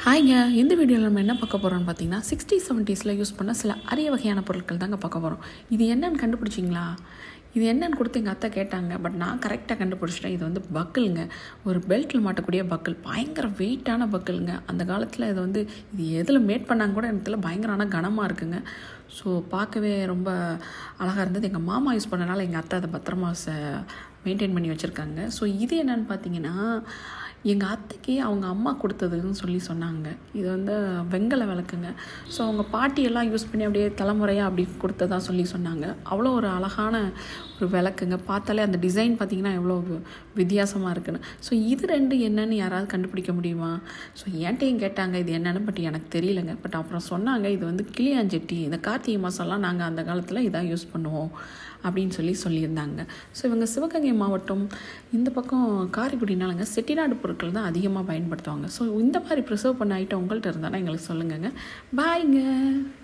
ஹாய்ங்க இந்த வீடியோவில் நம்ம என்ன பார்க்க போகிறோம்னு பார்த்தீங்கன்னா சிக்ஸ்டி செவன்ட்டீஸில் யூஸ் பண்ண சில அரிய வகையான பொருட்கள் தாங்க பார்க்க போகிறோம் இது என்னன்னு கண்டுபிடிச்சிங்களா இது என்னன்னு கொடுத்து எங்கள் அத்தை கேட்டாங்க பட் நான் கரெக்டாக கண்டுபிடிச்சிட்டேன் இது வந்து பக்கிள்ங்க ஒரு பெல்ட்டில் மாட்டக்கூடிய பக்கிள் பயங்கர வெயிட்டான பக்கிள்ங்க அந்த காலத்தில் இது வந்து இது எதில் மேட் பண்ணாங்க கூட எனக்கு தெரியல பயங்கரமான கனமாக இருக்குங்க ஸோ பார்க்கவே ரொம்ப அழகாக இருந்தது எங்கள் மாமா யூஸ் பண்ணனால எங்கள் அத்தை அதை பத்திரமா ச மெயின்டைன் பண்ணி வச்சுருக்காங்க ஸோ இது என்னன்னு பார்த்தீங்கன்னா எங்கள் அத்தைக்கு அவங்க அம்மா கொடுத்ததுன்னு சொல்லி சொன்னாங்க இது வந்து வெங்கல விளக்குங்க ஸோ அவங்க பாட்டியெல்லாம் யூஸ் பண்ணி அப்படியே தலைமுறையாக அப்படி கொடுத்ததா சொல்லி சொன்னாங்க அவ்வளோ ஒரு அழகான ஒரு விளக்குங்க பார்த்தாலே அந்த டிசைன் பார்த்திங்கன்னா எவ்வளோ வித்தியாசமாக இருக்குன்னு ஸோ இது ரெண்டு என்னன்னு யாராவது கண்டுபிடிக்க முடியுமா ஸோ என்கிட்டையும் கேட்டாங்க இது என்னன்னு பட் எனக்கு தெரியலங்க பட் அப்புறம் சொன்னாங்க இது வந்து கிளியாஞ்செட்டி இந்த கார்த்திகை மாதம்லாம் நாங்கள் அந்த காலத்தில் இதான் யூஸ் பண்ணுவோம் அப்படின்னு சொல்லி சொல்லியிருந்தாங்க ஸோ இவங்க சிவகங்கை மாவட்டம் இந்த பக்கம் காரைக்குடினாலங்க செட்டிநாடு பொருட்கள் தான் அதிகமாக பயன்படுத்துவாங்க ஸோ இந்த மாதிரி ப்ரிசர்வ் பண்ண ஐட்டம் உங்கள்கிட்ட இருந்தாலும் எங்களுக்கு சொல்லுங்கங்க பாய்ங்க